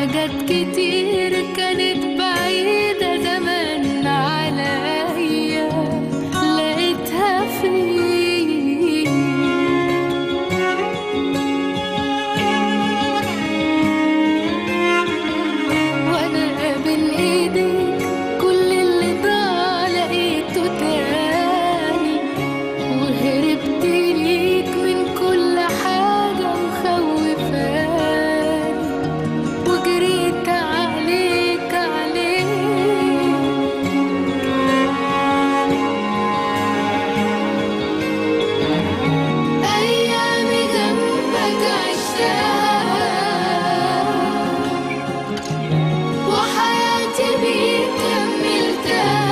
حاجات كتير كانت بعيدة زمان عليا لقيتها فيك وانا بين ايديك كل اللي ضاع لقيته تاني وهربت ليك من كل حاجة مخوفاني وجريت عليك عليك أيامي جنبك عشتها وحياتي بيك كملتها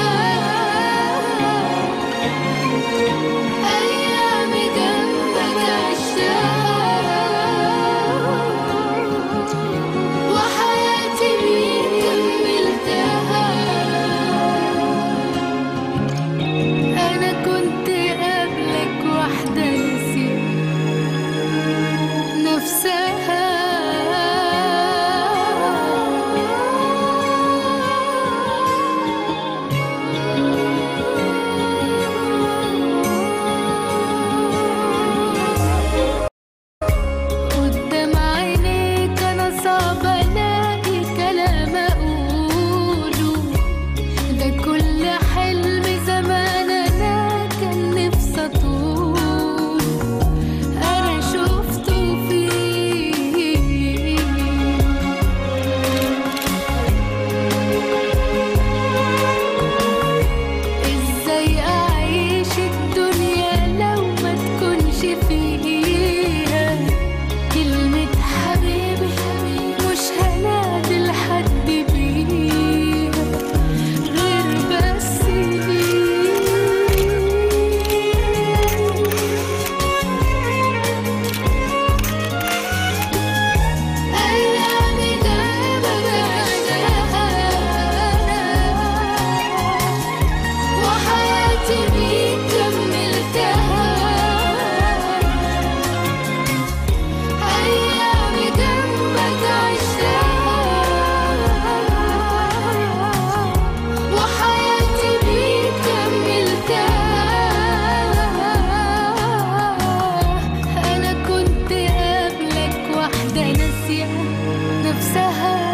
أيامي جنبك عشتها وحياتي بيك كملتها أنا كنت قبلك واحدة نسيت نفسها قدام عينيك انا صعب الاقي كلام اقوله ده كل حلم زمان انا كان نفسي اطول انا شفته فيك ازاي اعيش الدنيا لو ما تكونش فيها كلمة حبيبي مش هنادي لحد بيها غير بس أيامي جنبك عشتها وحياتي بيك كملتها أيامي جنبك عشتها وحياتي بيك كملتها أنا كنت قبلك واحدة ناسية نفسها